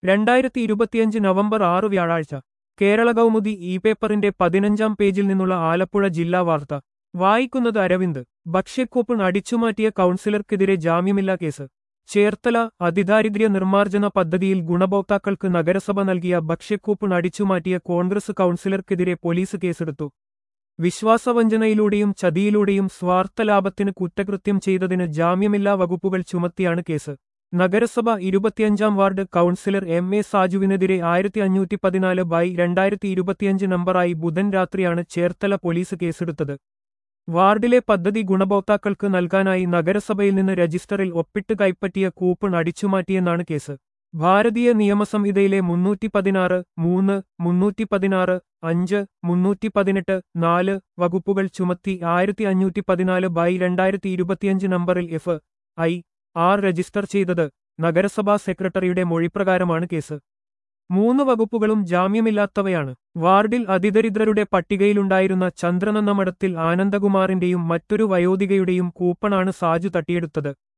രണ്ടായിരത്തി ഇരുപത്തിയഞ്ച് നവംബർ ആറ് വ്യാഴാഴ്ച കേരള കൗമുദി ഇ പേപ്പറിന്റെ പതിനഞ്ചാം പേജിൽ നിന്നുള്ള ആലപ്പുഴ ജില്ലാ വാർത്ത വായിക്കുന്നത് അരവിന്ദ് ഭക്ഷ്യക്കൂപ്പൺ അടിച്ചുമാറ്റിയ കൗൺസിലർക്കെതിരെ ജാമ്യമില്ലാ കേസ് ചേർത്തല അതിദാരിദ്ര്യ നിർമ്മാർജ്ജന പദ്ധതിയിൽ ഗുണഭോക്താക്കൾക്ക് നഗരസഭ നൽകിയ ഭക്ഷ്യക്കൂപ്പൺ അടിച്ചുമാറ്റിയ കോൺഗ്രസ് കൗൺസിലർക്കെതിരെ പോലീസ് കേസെടുത്തു വിശ്വാസവഞ്ചനയിലൂടെയും ചതിയിലൂടെയും സ്വാർത്ഥലാഭത്തിന് കുറ്റകൃത്യം ചെയ്തതിന് ജാമ്യമില്ലാ വകുപ്പുകൾ ചുമത്തിയാണ് കേസ് നഗരസഭ ഇരുപത്തിയഞ്ചാം വാർഡ് കൗൺസിലർ എം എ സാജുവിനെതിരെ ആയിരത്തി അഞ്ഞൂറ്റി പതിനാല് ബൈ രണ്ടായിരത്തി ഇരുപത്തിയഞ്ച് നമ്പറായി ബുധൻ രാത്രിയാണ് ചേർത്തല പോലീസ് കേസെടുത്തത് വാർഡിലെ പദ്ധതി ഗുണഭോക്താക്കൾക്ക് നൽകാനായി നഗരസഭയിൽ നിന്ന് രജിസ്റ്ററിൽ ഒപ്പിട്ട് കൈപ്പറ്റിയ കൂപ്പൺ അടിച്ചുമാറ്റിയെന്നാണ് കേസ് ഭാരതീയ നിയമസംഹിതയിലെ മുന്നൂറ്റി പതിനാറ് മൂന്ന് മുന്നൂറ്റി പതിനാറ് അഞ്ച് മുന്നൂറ്റി പതിനെട്ട് നാല് വകുപ്പുകൾ ചുമത്തി ആയിരത്തി അഞ്ഞൂറ്റി പതിനാല് ബൈ രണ്ടായിരത്തി ഇരുപത്തിയഞ്ച് നമ്പറിൽ എഫ് ഐ ആർ രജിസ്റ്റർ ചെയ്തത് നഗരസഭാ സെക്രട്ടറിയുടെ മൊഴിപ്രകാരമാണ് കേസ് മൂന്ന് വകുപ്പുകളും ജാമ്യമില്ലാത്തവയാണ് വാർഡിൽ അതിദരിദ്രരുടെ പട്ടികയിലുണ്ടായിരുന്ന ചന്ദ്രനന്ന മഠത്തിൽ ആനന്ദകുമാറിന്റെയും മറ്റൊരു വയോധികയുടെയും കൂപ്പണാണ് സാജു തട്ടിയെടുത്തത്